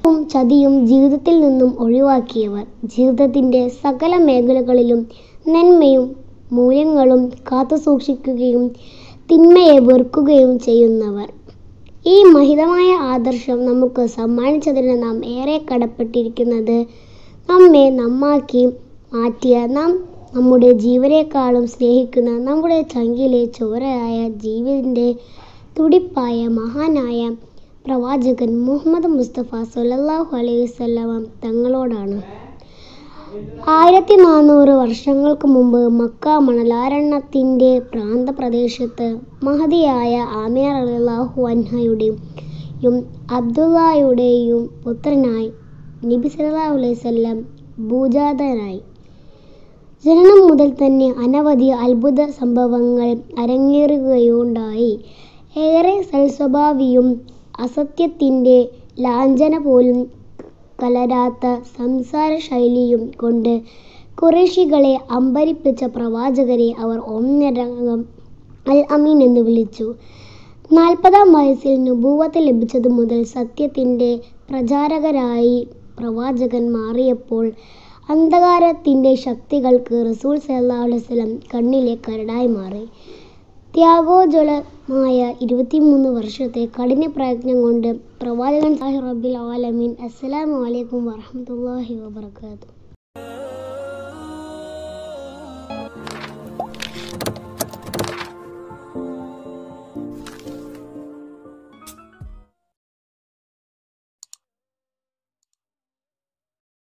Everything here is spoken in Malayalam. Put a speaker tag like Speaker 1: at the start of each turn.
Speaker 1: ും ചതിയും ജീവിതത്തിൽ നിന്നും ഒഴിവാക്കിയവർ ജീവിതത്തിന്റെ സകല മേഖലകളിലും നന്മയും മൂല്യങ്ങളും കാത്തുസൂക്ഷിക്കുകയും തിന്മയെ വെറുക്കുകയും ചെയ്യുന്നവർ ഈ മഹിതമായ ആദർശം നമുക്ക് സമ്മാനിച്ചതിന് നാം ഏറെ കടപ്പെട്ടിരിക്കുന്നത് നമ്മെ നന്നാക്കി മാറ്റിയ നാം നമ്മുടെ ജീവനേക്കാളും സ്നേഹിക്കുന്ന നമ്മുടെ ചങ്കിലെ ചോരയായ ജീവന്റെ തുടിപ്പായ മഹാനായ പ്രവാചകൻ മുഹമ്മദ് മുസ്തഫ സല്ലല്ലാഹു അലൈഹി വസല്ലമ തങ്ങളോടാണ് ആയിരത്തി നാനൂറ് വർഷങ്ങൾക്ക് മുമ്പ് മക്ക മണലാരണ്യത്തിന്റെ പ്രാന്തപ്രദേശത്ത് മഹതിയായ ആമിന റളിയല്ലാഹു അൻഹയുടെയും അബ്ദുള്ളയുടെയും പുത്രനായി നബി സല്ലല്ലാഹു അലൈഹി വസല്ലം ഭൂജാതനായി ജനനം മുതൽ തന്നെ അനവധി അത്ഭുത സംഭവങ്ങൾ അരങ്ങേറുകയുണ്ടായി ഏറെ സൽസ്വഭാവിയും അസത്യത്തിന്റെ ലാഞ്ചന പോലും കലരാത്ത സംസാര ശൈലിയും കൊണ്ട് ഖുറൈശികളെ അമ്പരിപ്പിച്ച പ്രവാചകരെ അവർ ഒന്നരംഗം അൽ അമീൻ എന്ന് വിളിച്ചു നാൽപ്പതാം വയസ്സിൽ നുബൂവത്ത് ലഭിച്ചതു മുതൽ സത്യത്തിന്റെ പ്രചാരകരായി പ്രവാചകൻ മാറിയപ്പോൾ അന്ധകാരത്തിന്റെ ശക്തികൾക്ക് റസൂൽ സല്ലല്ലാഹു അലൈഹി വസല്ലം കണ്ണിലെ കരടായി മാറി ത്യാഗോജ്വലമായ ഇരുപത്തിമൂന്ന് വർഷത്തെ കഠിന പ്രയത്നം കൊണ്ട് പ്രവാചകൻ സാഹി റബ്ബിൽ ആലമീൻ അസ്സലാമു അലൈക്കും വറഹ്മത്തുള്ളാഹി വബറകാതുഹു